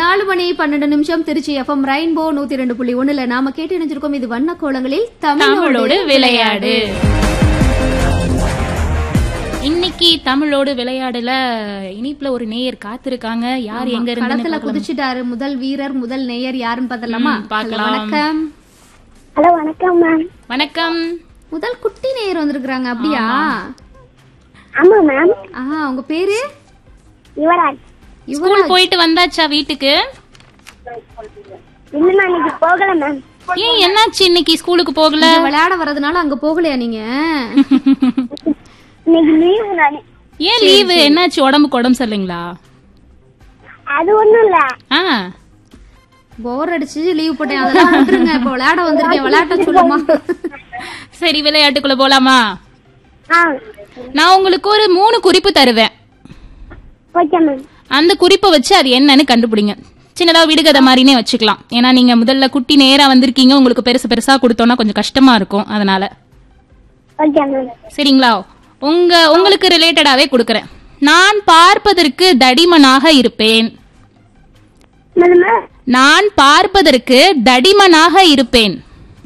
நாலு மணி பன்னெண்டு நிமிஷம் திருச்சி எஃப்எம் ரெயின்போ நூத்தி ரெண்டு புள்ளி ஒண்ணுல நாம கேட்டு இணைஞ்சிருக்கோம் இது வண்ண கோலங்களில் தமிழோடு தமிழோடு விளையாடு இன்னைக்கு தமிழோடு விளையாடுல இனிப்புல ஒரு நேயர் காத்திருக்காங்க யார் எங்க இருந்து களத்துல குதிச்சுட்டாரு முதல் வீரர் முதல் நேயர் யாருன்னு பார்த்தலாமா ம், பார்க்கலாம். வணக்கம் ஹலோ வணக்கம் மேம் வணக்கம் முதல் குட்டி நேயர் வந்திருக்காங்க அப்படியா ஆமா மேம் ஆஹா உங்க பேரு யுவராஜ் ஸ்கூல் போயிட்டு வந்தாச்சா வீட்டுக்கு இன்னும் நான் இன்னைக்கு போகல மேம் ஏன் என்னாச்சு இன்னைக்கு ஸ்கூலுக்கு போகல இங்க விளையாட வர்றதுனால அங்க போகலையா நீங்க இன்னைக்கு லீவு நானு ஏன் லீவு என்னாச்சு உடம்புக்கு உடம்பு சரியில்லைங்களா அது ஒண்ணும் இல்ல ஆ போர் அடிச்சு லீவ் போட்டேன் அதெல்லாம் விட்டுருங்க இப்ப விளையாட வந்திருக்கேன் விளையாட்ட சொல்லுமா சரி விளையாட்டுக்குள்ள போலாமா ஆ நான் உங்களுக்கு ஒரு மூணு குறிப்பு தருவேன் ஓகே மேம் அந்த குறிப்பை வச்சு அது என்னன்னு கண்டுபிடிங்க சின்னதா விடுகதை மாதிரினே வச்சுக்கலாம் ஏன்னா நீங்க முதல்ல குட்டி நேரா வந்திருக்கீங்க உங்களுக்கு பெருசு பெருசா கொடுத்தோம்னா கொஞ்சம் கஷ்டமா இருக்கும் அதனால ஓகே மேம் சரிங்களா உங்க உங்களுக்கு ரிலேட்டடாவே கொடுக்கறேன் நான் பார்ப்பதற்கு தடிமனாக இருப்பேன் மேடம் நான் பார்ப்பதற்கு தடிமனாக இருப்பேன்